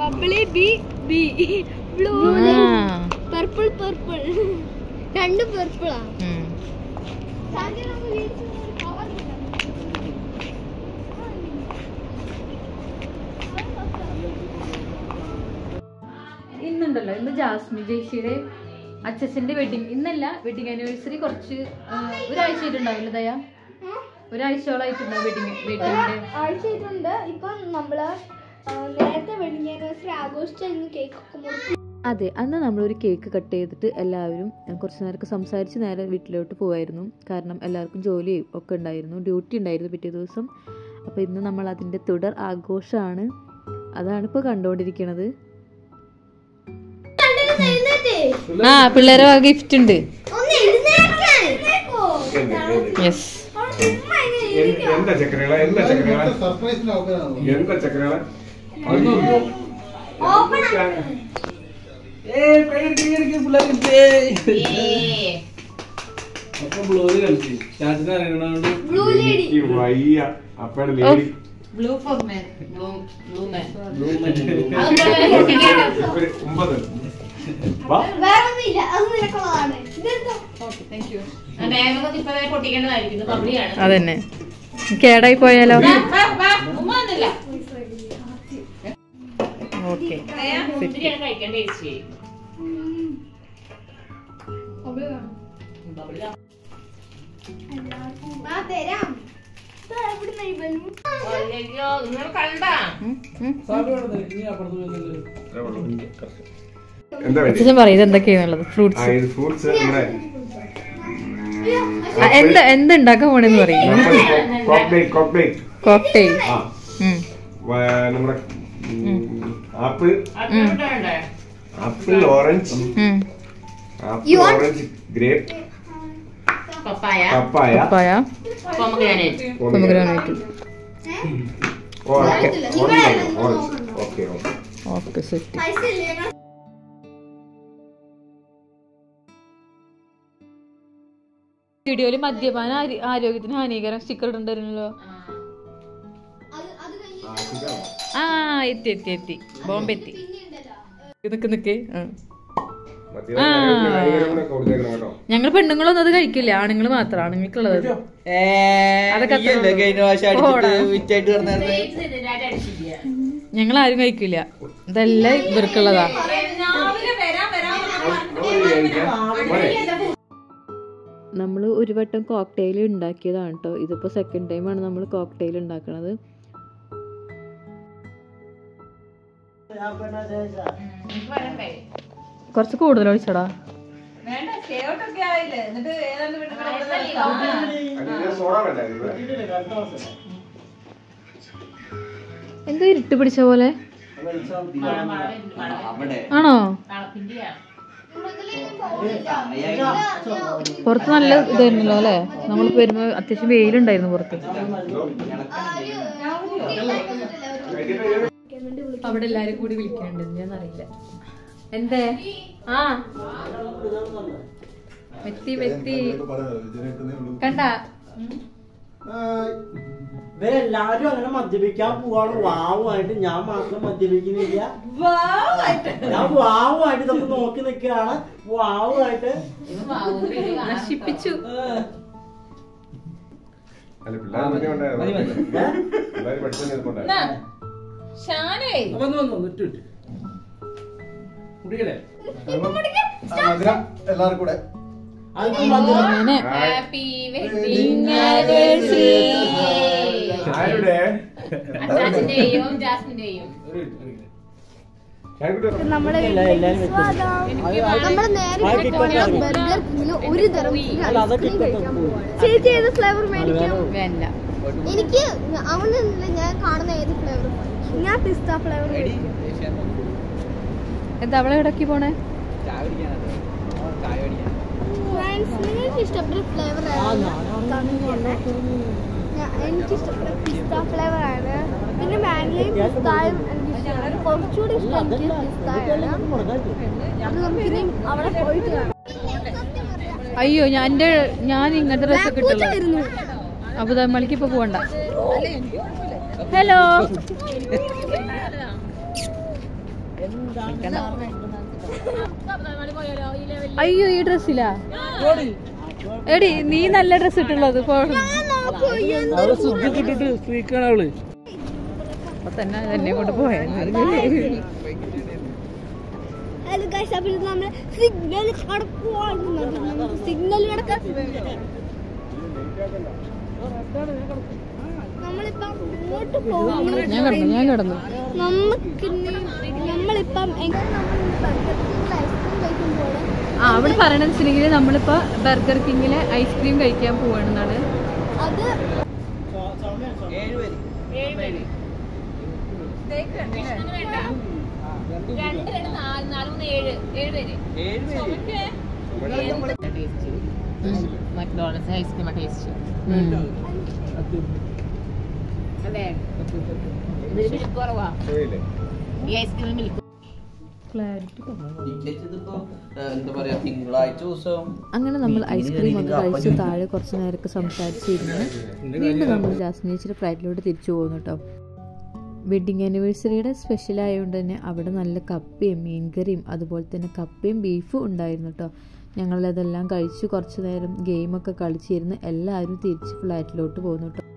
Bubbly ബി ബി blue ആ. പർപ്പിൾ പർപ്പിൾ രണ്ടും പർപ്പിളാ ഉം. ഇന്നുണ്ടല്ലോ ഇന്ന് ജാസ്മിൻ ജയ്ഷിയുടെ അച്ഛച്ചന്റെ വെഡിങ് ഇന്നല്ല വെഡിങ് ആനിവേഴ്സറി കുറച്ച് ആ, ഒരാഴ്ച ആയിട്ടുണ്ടാവില്ല ദയ ഒരാഴ്ചയോളായിട്ടുണ്ടാവും വെഡിങ് വെഡിങ്ങിന്റെ ആഴ്ചയായിട്ടുണ്ട് ഇപ്പം നമ്മള് ആ, നേരത്തെ വെഡിങ് ആനിവേഴ്സറി ആഘോഷിച്ചായിരുന്നു കേക്ക് ഒക്കെ മുറിച്ച് അതെ അന്ന് നമ്മളൊരു കേക്ക് കട്ട് ചെയ്തിട്ട് എല്ലാവരും കുറച്ച് നേരമൊക്കെ സംസാരിച്ച് നേരെ വീട്ടിലോട്ട് പോവായിരുന്നു കാരണം എല്ലാവർക്കും ജോലി ഒക്കെ ഉണ്ടായിരുന്നു ഡ്യൂട്ടി ഉണ്ടായിരുന്നു പിറ്റേ ദിവസം അപ്പോൾ ഇന്ന് നമ്മൾ അതിൻ്റെ തുടർ ആഘോഷമാണ് അതാണ് ഇപ്പോൾ കണ്ടുകൊണ്ടിരിക്കുന്നത് ആ പിള്ളേരെ ഗിഫ്റ്റ് ഉണ്ട് ഒന്ന് എഴുന്നേൽക്കാൻ. യെസ് എന്താ ചക്കരകളെ എന്താ ചക്കരകളെ സർപ്രൈസിന് ഓപ്പനാണോ എന്താ ചക്കരകളെ ബ്ലൂ ലേഡി ഈ വയ്യ അപ്പയുടെ lady blue for men blue blue men ഒരു ഒമ്പത് വാ വേറെ ഒന്നുമില്ല അത് നിനക്കുള്ളതാണ് ഇതെന്തോ ഓക്കെ താങ്ക് യു ഡയമണ്ട് ഇപ്പഴേ പൊട്ടിക്കേണ്ടതായിരിക്കും ഇത് പബ്ലിയാണ് അതന്നെ കേടായി പോയാലോ ഉമ്മ വന്നില്ല ഓക്കെ മുന്തിരിയാണ് കഴിക്കാൻ ടേസ്റ്റ് ആ തരാം ഇതാ എവിടുന്നാ ഈ balloon? അയ്യോ നിങ്ങൾ കണ്ടാ എന്താ പറ്റി അച്ഛൻ പറയും എന്തൊക്കെയാണുള്ളത് ആ ഫ്രൂട്ട്സ് ഇത് ഫ്രൂട്ട്സ് നമ്മുടെ എന്ത് എന്ത് ഉണ്ടാക്കാൻ പോണെന്ന് പറയും കോക്ടേറ്റ് കോക്ടേറ്റ് കോക്ടെയിൽ ആ വ- നമ്മുടെ ആപ്പിൾ അടുത്തുണ്ടേ apple orange apple orange grape papaya papaya papaya pomegranate pomegranate orange orange okay okay okay set പൈസ ഇല്ലേ ഞങ്ങൾ വീഡിയോയില് മദ്യപാന ആരി- ആരോഗ്യത്തിന് ഹാനികരം സ്റ്റിക്കർ ഇടണ്ടല്ലോ അത് അത് കഴിഞ്ഞ് ആ എത്തി എത്തി എത്തി ബോംബെ എത്തി പിന്നെയുണ്ടല്ലോ നിക്ക് നിക്ക് ആ. കൊടുത്തേക്കണം കേട്ടോ ഞങ്ങൾ പെണ്ണുങ്ങളൊന്നും അത് കഴിക്കില്ല ആണുങ്ങൾ മാത്രം ആണുങ്ങൾക്കുള്ളത് അത്. അതൊക്കെ അത്ര ഉള്ളൂ. കഴിഞ്ഞ പ്രാവശ്യം അടിച്ചിട്ട് പോടാ. വിറ്റായിട്ട് കിടന്നായിരുന്നു ഗ്രേപ്സ് ഇതിനായിട്ട് അടിച്ചില്ല ഞങ്ങൾ ആരും കഴിക്കില്ല ഇതെല്ലാം ഇവർക്കുള്ളതാ രാവിലെ വരാൻ വരാൻ നമ്മൾ ഒരു വട്ടം കോക്ടെയിൽ ഉണ്ടാക്കിയതാണ് കേട്ടോ ഇതിപ്പോൾ സെക്കൻഡ് ടൈമാണ് നമ്മൾ കോക്ടെയിൽ ഉണ്ടാക്കണത് വരണ്ടേ കുറച്ച് കൂടുതൽ ഒഴിച്ചടാ വേണ്ട സ്റ്റേഔട്ടൊക്കെ ആയില്ലേ എന്നിട്ട് ഏതാണ്ട് സോഡ വേണ്ടായിരുന്നു എന്തോ ഇരുട്ട് പിടിച്ച പോലെ അവിടെ ആണോ കളപ്പിന്റെയാ പുറത്ത് നല്ല ഇതായിരുന്നല്ലോ അല്ലേ നമ്മൾ വരുമ്പോ അത്യാവശ്യം വെയിലുണ്ടായിരുന്നു പുറത്ത് അവിടെ എല്ലാരും കൂടി വിളിക്കാനുണ്ട് എന്താന്നറിയില്ല എന്തേ ആ മെത്തി മെത്തി കണ്ട ഇവരെല്ലാരും അങ്ങനെ മദ്യപിക്കാൻ പോവാണ് വാവുമായിട്ട് ഞാൻ മാത്രം മദ്യപിക്കുന്നില്ല ഞാൻ വാവുമായിട്ട് നമ്മൾ നോക്കി നിൽക്കുകയാണ് വാവുമായിട്ട് നശിപ്പിച്ചു അല്ല പിള്ളേർ തന്നെ ഉണ്ടായിരുന്നു പിള്ളേർ പഠിച്ചു നിൽപ്പുണ്ടായിരുന്നു ഷാനേ വന്നു വന്നു വിട്ടു വിട്ടു കുടിക്കട്ടെ മധുരം എല്ലാവർക്കും കൂടെ അതിപ്പം മധുരം അങ്ങനെ ഹാപ്പി വെഡിങ് ആനിവേഴ്സറി ആരുടെ അച്ചാച്ചന്റെയും ജാസ്മിന്റെയും ഞാനിവിടെ നമ്മുടെ നമ്മുടെ നേരെ പോയ ബർഗർ കിങ്ങില് ഒരു തരം അല്ല, അതൊക്കെ ഐസ്ക്രീം കഴിക്കാൻ പോവാണ് ചേച്ചി ഏത് ഫ്ലേവർ മേടിക്കാം വേണ്ട എനിക്ക് അവനല്ല ഞാൻ കാണുന്ന ഏത് ഫ്ലേവർ ഞാൻ പിസ്ത ഫ്ലേവർ എന്താ അവളെ ഇടയ്ക്ക് പോണേ ചായ കുടിക്കാനത് ചായ കുടിക്കാൻ ഫ്രണ്ട്സ് നിങ്ങൾക്ക് ഇഷ്ടപ്പെട്ട ഫ്ലേവർ എനിക്ക് ഇഷ്ടപ്പെട്ട പിസ്ത ഫ്ലേവർ ആണ് പിന്നെ മാംഗോയും പിസ്തായും എനിക്ക് ഇഷ്ടമാണ് കുറച്ചുകൂടി ഇഷ്ടം എനിക്ക് പിസ്തായാണ് അത് നമുക്കിനി അവിടെ പോയിട്ട് കാണാം അയ്യോ ഞാൻ എന്റെ ഞാൻ ഇങ്ങനത്തെ ഡ്രസ് ഒക്കെ പൂച്ച ഇട്ടുള്ളത് വരുന്നു അബുദാബിക്ക് ഇപ്പൊ പോവണ്ട ഹലോ അയ്യോ ഈ ഡ്രസ്സിലാ എടി നീ നല്ല ഡ്രസ് ഇട്ടുള്ളത് അപ്പൊ തന്നെ എന്നെ കൊണ്ട് പോയത് ഹലോ ഗൈസ് അപ്പോൾ ഇത് നമ്മൾ സിഗ്നൽ കടക്കുവാണ് നമുക്ക് സിഗ്നൽ കടക്കാൻ നമ്മളിപ്പം ഇങ്ങോട്ട് പോകുന്നു ഞാൻ കിടന്നു ഞാൻ കിടന്നു നമുക്ക് നമ്മളിപ്പം എങ്ങനെ നമ്മൾ ഐസ്ക്രീം കഴിക്കുമ്പോൾ ആ അവിടെ പറയണെന്ന് വെച്ചിട്ടുണ്ടെങ്കിൽ നമ്മളിപ്പോ ബർഗർ കിങ്ങിലെ ഐസ്ക്രീം കഴിക്കാൻ പോവാണെന്നാണ് അത് ഏഴ് പേര് രണ്ട് രണ്ട് നാല് നാല് മൂന്ന് ഏഴ് ഏഴ് പേര് ഏഴ് പേര് ടേസ്റ്റ് മക്ഡോണൽസ് ഐസ്ക്രീം ടേസ്റ്റ് അല്ലേ ഇതിന് മിൽക്ക് കുറവാ പോയില്ലേ ഈ ഐസ്ക്രീം മിൽക്ക് ഇതിപ്പോ എന്താ പറയാ തിങ്കളാഴ്ച ദിവസം അങ്ങനെ നമ്മൾ ഐസ്ക്രീം ഒക്കെ കഴിച്ച് താഴെ കുറച്ച് നേരമൊക്കെ സംസാരിച്ചിരുന്നു വീണ്ടും നമ്മൾ ജാസ്മിനിച്ചിട്ട് ഫ്ലൈറ്റിലോട്ട് തിരിച്ചു പോകുന്നു കേട്ടോ വെഡിങ് ആനിവേഴ്സറിയുടെ സ്പെഷ്യൽ ആയതുകൊണ്ട് തന്നെ അവിടെ നല്ല കപ്പയും മീൻകറിയും അതുപോലെ തന്നെ കപ്പയും ബീഫും ഉണ്ടായിരുന്നു കേട്ടോ ഞങ്ങളതെല്ലാം കഴിച്ച് കുറച്ച് നേരം ഗെയിമൊക്കെ കളിച്ചിരുന്ന് എല്ലാവരും തിരിച്ച് ഫ്ലാറ്റിലോട്ട് പോകുന്നു കേട്ടോ